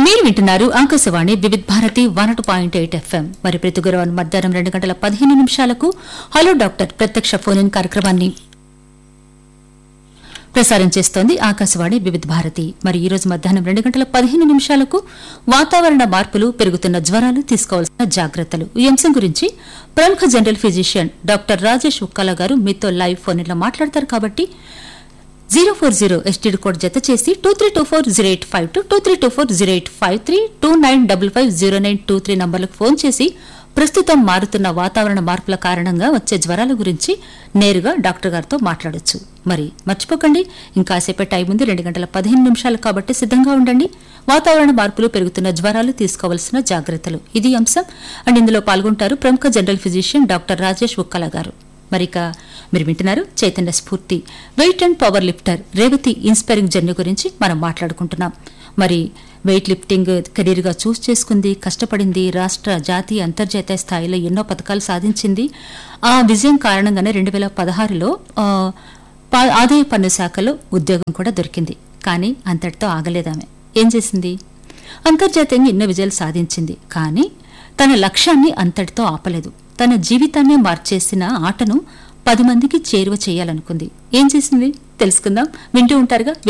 మీరు వింటున్నారు Akashvani Vividh Bharati one two point eight FM మరి ప్రతి గురువారం మధ్యాహ్నం రెండు గంటల పదిహేను నిమిషాలకు హలో డాక్టర్ ప్రత్యక్ష ఫోన్ ఇన్ కార్యక్రమాన్ని ప్రసారం చేస్తోంది ఆకాశవాణి వివిధ భారతి మరి ఈ రోజు మధ్యాహ్నం రెండు గంటల పదిహేను నిమిషాలకు వాతావరణ మార్పులు పెరుగుతున్న జ్వరాలు తీసుకోవాల్సిన జాగ్రత్తలు ఈ అంశం గురించి ప్రముఖ general physician doctor Rajesh Ukkala garu మీతో లైవ్ ఫోన్ లో మాట్లాడతారు కాబట్టి zero four zero STD code జత చేసి two three two four zero eight five two two three two four zero eight five three two nine double five zero nine two three నంబర్లకు phone చేసి ప్రస్తుతం మారుతున్న వాతావరణ మార్పుల కారణంగా వచ్చే జ్వరాల గురించి నేరుగా డాక్టర్ గారితో మాట్లాడొచ్చు మరి మర్చిపోకండి ఇంకాసేపే టైం ఉంది రెండు గంటల పదిహేను నిమిషాలు కాబట్టి సిద్ధంగా ఉండండి వాతావరణ మార్పులు పెరుగుతున్న జ్వరాలు తీసుకోవాల్సిన జాగ్రత్తలు ఇది అంశం అండ్ ఇందులో పాల్గొంటారు ప్రముఖ general physician doctor Rajesh Ukkala garu మరిక మీరు వింటున్నారు Chaitanya Spoorthi weight and power lifter Revathi inspiring journey గురించి మనం మాట్లాడుకుంటున్నాం మరి వెయిట్ లిఫ్టింగ్ కెరీర్గా చూస్ చేసుకుంది కష్టపడింది రాష్ట్ర జాతీయ అంతర్జాతీయ స్థాయిలో ఎన్నో పథకాలు సాధించింది ఆ విజయం కారణంగానే రెండు వేల పదహారులో ఆదాయ పన్ను శాఖలో ఉద్యోగం కూడా దొరికింది కానీ అంతటితో ఆగలేదామె ఏం చేసింది అంతర్జాతీయంగా ఎన్నో విజయాలు సాధించింది కానీ తన లక్ష్యాన్ని అంతటితో ఆపలేదు తన జీవితాన్నే మార్చేసిన ఆటను పది మందికి చేరువ చేయాలనుకుంది ఏం చేసింది తెలుసుకుందాం వింటూ ఉంటారుగా